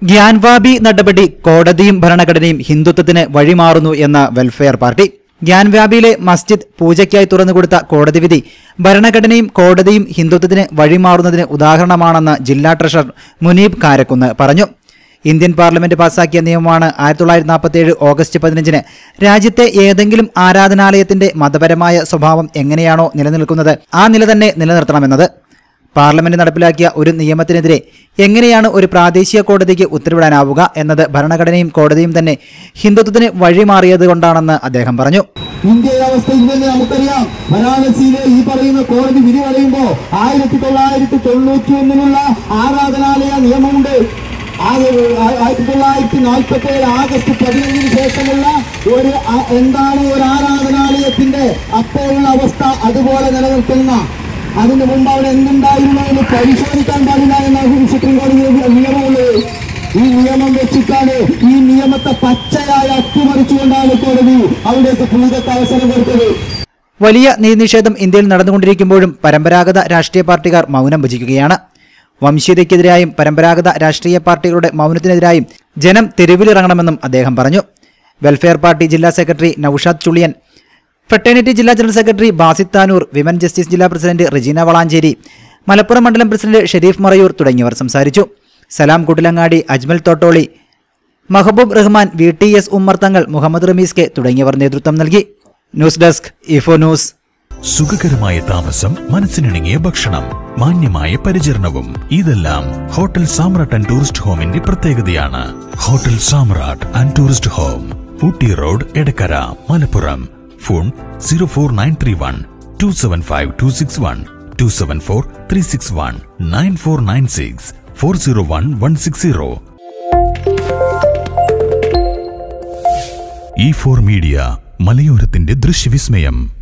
ഗ്യാൻവാബി നടപടി കോടതിയും ഭരണഘടനയും ഹിന്ദുത്വത്തിന് വഴിമാറുന്നു എന്ന വെൽഫെയർ പാർട്ടി ഗ്യാൻവാബിയിലെ മസ്ജിദ് പൂജയ്ക്കായി തുറന്നുകൊടുത്ത കോടതി വിധി ഭരണഘടനയും കോടതിയും ഹിന്ദുത്വത്തിന് വഴിമാറുന്നതിന് ഉദാഹരണമാണെന്ന് ജില്ലാ ട്രഷറർ മുനീബ് കാരക്കുന്ന് പറഞ്ഞു ഇന്ത്യൻ പാർലമെന്റ് പാസാക്കിയ നിയമമാണ് ആയിരത്തി തൊള്ളായിരത്തി നാൽപ്പത്തിയേഴ് ഓഗസ്റ്റ് പതിനഞ്ചിന് രാജ്യത്തെ ഏതെങ്കിലും ആരാധനാലയത്തിന്റെ മതപരമായ സ്വഭാവം എങ്ങനെയാണോ നിലനിൽക്കുന്നത് ആ നില തന്നെ നിലനിർത്തണമെന്നത് പാർലമെന്റ് നടപ്പിലാക്കിയ ഒരു നിയമത്തിനെതിരെ എങ്ങനെയാണ് ഒരു പ്രാദേശിക കോടതിക്ക് ഉത്തരവിടാനാവുക എന്നത് ഭരണഘടനയും കോടതിയും തന്നെ ഹിന്ദുത്വത്തിന് വഴിമാറിയത് കൊണ്ടാണെന്ന് അദ്ദേഹം പറഞ്ഞു ഇന്ത്യയുടെ അവസ്ഥ ഇന്നലെ നമുക്കറിയാം വാരാണസിയിലെ ഈ പറയുന്ന കോടതി വിധി പറയുമ്പോ ആയിരത്തി തൊള്ളായിരത്തി തൊണ്ണൂറ്റി ഒന്നിനുള്ള ആരാധനാലയ നിയമമുണ്ട് ആയ- ആ- ആയിരത്തി തൊള്ളായിരത്തി നാൽപ്പത്തി ഏഴ് ആഗസ്റ്റ് പതിനഞ്ചിന് ശേഷമുള്ള ഒരു ആ- എന്താണ് ഒരു ആരാധനാലയത്തിന്റെ അപ്പോഴുള്ള അവസ്ഥ അതുപോലെ നിലനിർത്തുന്ന അതിന് മുമ്പ് അവിടെ എന്തുണ്ടായിരുന്നു എന്ന് പരിശോധിക്കാൻ പാടില്ല എന്നാണ് സുപ്രീം കോടതി നിയമമുള്ളത് ഈ നിയമം വെച്ചിട്ടാണ് ഈ നിയമത്തെ പച്ചയായി അട്ടിമറിച്ചുകൊണ്ടാണ് കോടതി അവിടേക്ക് പൂജക്ക് അവസരം കൊടുത്തത് വലിയ നീതിനിഷേധം ഇന്ത്യയിൽ നടന്നുകൊണ്ടിരിക്കുമ്പോഴും പരമ്പരാഗത രാഷ്ട്രീയ പാർട്ടിക്കാർ മൗനം ഭജിക്കുകയാണ് വംശീയതയ്ക്കെതിരായും പരമ്പരാഗത രാഷ്ട്രീയ പാർട്ടികളുടെ മൗനത്തിനെതിരായും ജനം തെരുവിലിറങ്ങണമെന്നും അദ്ദേഹം പറഞ്ഞു വെൽഫെയർ പാർട്ടി ജില്ലാ സെക്രട്ടറി നൌഷാദ് ചുളിയൻ ഫ്രട്ടേണിറ്റി ജില്ലാ general secretary Basith Tanur women justice ജില്ലാ പ്രസിഡന്റ് റെജീന വളാഞ്ചേരി മലപ്പുറം മണ്ഡലം പ്രസിഡന്റ് ഷെരീഫ് മറയൂർ തുടങ്ങിയവർ സംസാരിച്ചു Salam Kuttilangadi Ajmal Thottoli Mahaboob Rahman V T S Ummer Thangal Muhammad Ramees K തുടങ്ങിയവർ നേതൃത്വം നൽകി ന്യൂസ് ഡെസ്ക് ഇഫോ ന്യൂസ് സുഖകരമായ താമസം മനസ്സിനിണങ്ങിയ ഭക്ഷണം മാന്യമായ പരിചരണവും ഇതെല്ലാം ഹോട്ടൽ സാമ്രാട്ട് ആൻഡ് ടൂറിസ്റ്റ് ഹോമിന്റെ പ്രത്യേകതയാണ് hotel Samrat and tourist home Ooty road Edakkara Malappuram phone zero four nine three one two seven five two six one two seven four three six one nine four nine six four zero one one six zero E four media മലയോരത്തിന്റെ ദൃശ്യവിസ്മയം